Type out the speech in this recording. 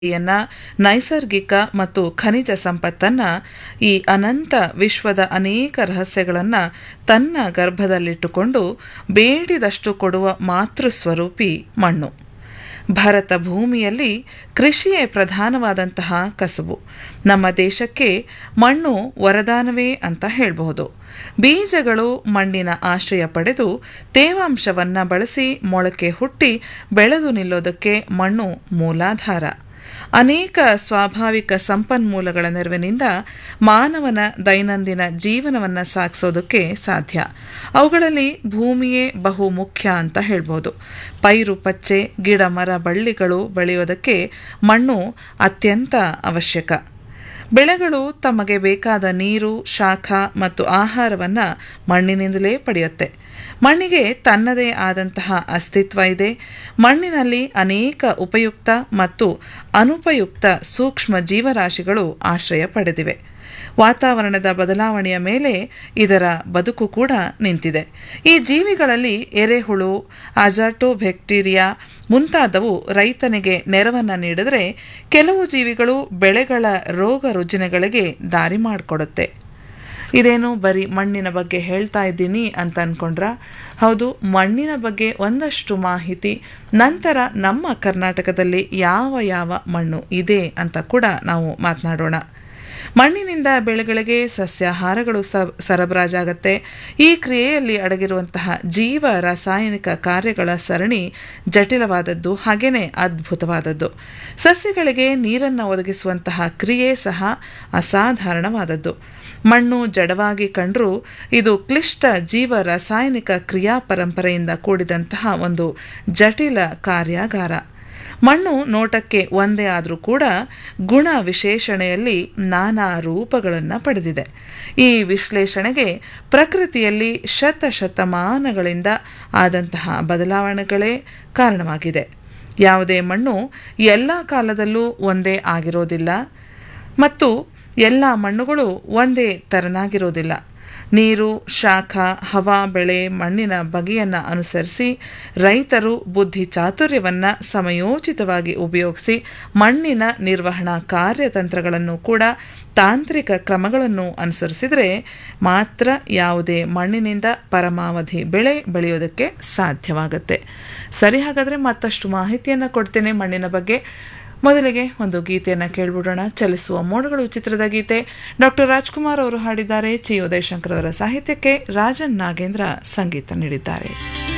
ಯನ್ನ ನೈಸರ್ಗಿಕ ಮತ್ತು ಖನಿಜ ಸಂಪತ್ತನ್ನ ಈ ಅನಂತ ವಿಶ್ವದ ಅನೇಕ ರಹಸ್ಯಗಳನ್ನ ತನ್ನ ಗರ್ಭದಲ್ಲಿಟ್ಟುಕೊಂಡು ಬೇಡಿದಷ್ಟು ಕೊಡುವ ಮಾತೃಸ್ವರೂಪಿ ಮಣ್ಣು ಭಾರತ ಭೂಮಿಯಲ್ಲಿ ಕೃಷಿಯೇ ಪ್ರಧಾನವಾದಂತಹ ಕಸುಬು ನಮ್ಮ ದೇಶಕ್ಕೆ ಮಣ್ಣು ವರದಾನವೇ ಅಂತ ಹೇಳಬಹುದು ಬೀಜಗಳು ಮಣ್ಣಿನ ಆಶ್ರಯ ಪಡೆದು ತೇವಾಂಶವನ್ನ ಬಳಸಿ ಮೊಳಕೆ ಹುಟ್ಟಿ ಬೆಳೆದು ನಿಲ್ಲೋದಕ್ಕೆ ಮಣ್ಣು ಮೂಲಾಧಾರ ಅನೇಕ ಸ್ವಾಭಾವಿಕ ಸಂಪನ್ಮೂಲಗಳ ನೆರವಿನಿಂದ ಮಾನವನ ದೈನಂದಿನ ಜೀವನವನ್ನು ಸಾಗಿಸೋದಕ್ಕೆ ಸಾಧ್ಯ ಅವುಗಳಲ್ಲಿ ಭೂಮಿಯೇ ಬಹು ಮುಖ್ಯ ಅಂತ ಹೇಳ್ಬೋದು ಪೈರು ಪಚ್ಚೆ ಗಿಡ ಮರ ಬಳ್ಳಿಗಳು ಬೆಳೆಯೋದಕ್ಕೆ ಮಣ್ಣು ಅತ್ಯಂತ ಅವಶ್ಯಕ ಬೆಳೆಗಳು ತಮಗೆ ಬೇಕಾದ ನೀರು ಶಾಖ ಮತ್ತು ಆಹಾರವನ್ನು ಮಣ್ಣಿನಿಂದಲೇ ಪಡೆಯುತ್ತೆ ಮಣ್ಣಿಗೆ ತನ್ನದೇ ಆದಂತಹ ಅಸ್ತಿತ್ವ ಇದೆ ಮಣ್ಣಿನಲ್ಲಿ ಅನೇಕ ಉಪಯುಕ್ತ ಮತ್ತು ಅನುಪಯುಕ್ತ ಸೂಕ್ಷ್ಮ ಜೀವರಾಶಿಗಳು ಆಶ್ರಯ ಪಡೆದಿವೆ ವಾತಾವರಣದ ಬದಲಾವಣೆಯ ಮೇಲೆ ಇದರ ಬದುಕು ಕೂಡ ನಿಂತಿದೆ ಈ ಜೀವಿಗಳಲ್ಲಿ ಎರೆಹುಳು ಅಜಾಟೋ ಬ್ಯಾಕ್ಟೀರಿಯಾ ಮುಂತಾದವು ರೈತನಿಗೆ ನೆರವನ್ನು ನೀಡಿದರೆ ಕೆಲವು ಜೀವಿಗಳು ಬೆಳೆಗಳ ರೋಗ ರುಜಿನಗಳಿಗೆ ದಾರಿ ಮಾಡಿಕೊಡುತ್ತೆ ಇದೇನು ಬರೀ ಮಣ್ಣಿನ ಬಗ್ಗೆ ಹೇಳ್ತಾ ಇದ್ದೀನಿ ಅಂತ ಅಂದ್ಕೊಂಡ್ರ ಹೌದು ಮಣ್ಣಿನ ಬಗ್ಗೆ ಒಂದಷ್ಟು ಮಾಹಿತಿ ನಂತರ ನಮ್ಮ ಕರ್ನಾಟಕದಲ್ಲಿ ಯಾವ ಯಾವ ಮಣ್ಣು ಇದೆ ಅಂತ ಕೂಡ ನಾವು ಮಾತನಾಡೋಣ ಮಣ್ಣಿನಿಂದ ಬೆಳೆಗಳಿಗೆ ಸಸ್ಯಾಹಾರಗಳು ಸ ಸರಬರಾಜಾಗತ್ತೆ ಈ ಕ್ರಿಯೆಯಲ್ಲಿ ಅಡಗಿರುವಂತಹ ಜೀವ ರಾಸಾಯನಿಕ ಕಾರ್ಯಗಳ ಸರಣಿ ಜಟಿಲವಾದದ್ದು ಹಾಗೆಯೇ ಅದ್ಭುತವಾದದ್ದು ಸಸ್ಯಗಳಿಗೆ ನೀರನ್ನು ಒದಗಿಸುವಂತಹ ಕ್ರಿಯೆ ಸಹ ಅಸಾಧಾರಣವಾದದ್ದು ಮಣ್ಣು ಜಡವಾಗಿ ಕಂಡರೂ ಇದು ಕ್ಲಿಷ್ಟ ಜೀವ ರಾಸಾಯನಿಕ ಕ್ರಿಯಾ ಪರಂಪರೆಯಿಂದ ಕೂಡಿದಂತಹ ಒಂದು ಜಟಿಲ ಕಾರ್ಯಾಗಾರ ಮಣ್ಣು ನೋಟಕ್ಕೆ ಒಂದೇ ಆದರೂ ಕೂಡ ಗುಣ ವಿಶೇಷಣೆಯಲ್ಲಿ ನಾನಾ ರೂಪಗಳನ್ನು ಪಡೆದಿದೆ ಈ ವಿಶ್ಲೇಷಣೆಗೆ ಪ್ರಕೃತಿಯಲ್ಲಿ ಶತಶತಮಾನಗಳಿಂದ ಆದಂತಹ ಬದಲಾವಣೆಗಳೇ ಕಾರಣವಾಗಿದೆ ಯಾವುದೇ ಮಣ್ಣು ಎಲ್ಲ ಕಾಲದಲ್ಲೂ ಒಂದೇ ಆಗಿರೋದಿಲ್ಲ ಮತ್ತು ಎಲ್ಲ ಮಣ್ಣುಗಳು ಒಂದೇ ತೆರನಾಗಿರೋದಿಲ್ಲ ನೀರು ಶಾಖ ಹವಾ ಬೆಳೆ ಮಣ್ಣಿನ ಬಗೆಯನ್ನು ಅನುಸರಿಸಿ ರೈತರು ಬುದ್ಧಿ ಚಾತುರ್ಯವನ್ನು ಸಮಯೋಚಿತವಾಗಿ ಉಪಯೋಗಿಸಿ ಮಣ್ಣಿನ ನಿರ್ವಹಣಾ ಕಾರ್ಯತಂತ್ರಗಳನ್ನು ಕೂಡ ತಾಂತ್ರಿಕ ಕ್ರಮಗಳನ್ನು ಅನುಸರಿಸಿದರೆ ಮಾತ್ರ ಯಾವುದೇ ಮಣ್ಣಿನಿಂದ ಪರಮಾವಧಿ ಬೆಳೆ ಬೆಳೆಯೋದಕ್ಕೆ ಸಾಧ್ಯವಾಗುತ್ತೆ ಸರಿ ಹಾಗಾದರೆ ಮತ್ತಷ್ಟು ಮಾಹಿತಿಯನ್ನು ಕೊಡ್ತೇನೆ ಮಣ್ಣಿನ ಬಗ್ಗೆ ಮೊದಲಿಗೆ ಒಂದು ಗೀತೆಯನ್ನು ಕೇಳ್ಬಿಡೋಣ ಚಲಿಸುವ ಮೋಡಗಳು ಚಿತ್ರದ ಗೀತೆ ಡಾಕ್ಟರ್ ರಾಜ್ಕುಮಾರ್ ಅವರು ಹಾಡಿದ್ದಾರೆ ಚಿ ಉದಯಶಂಕರ್ ಅವರ ಸಾಹಿತ್ಯಕ್ಕೆ ರಾಜನ್ ನಾಗೇಂದ್ರ ಸಂಗೀತ ನೀಡಿದ್ದಾರೆ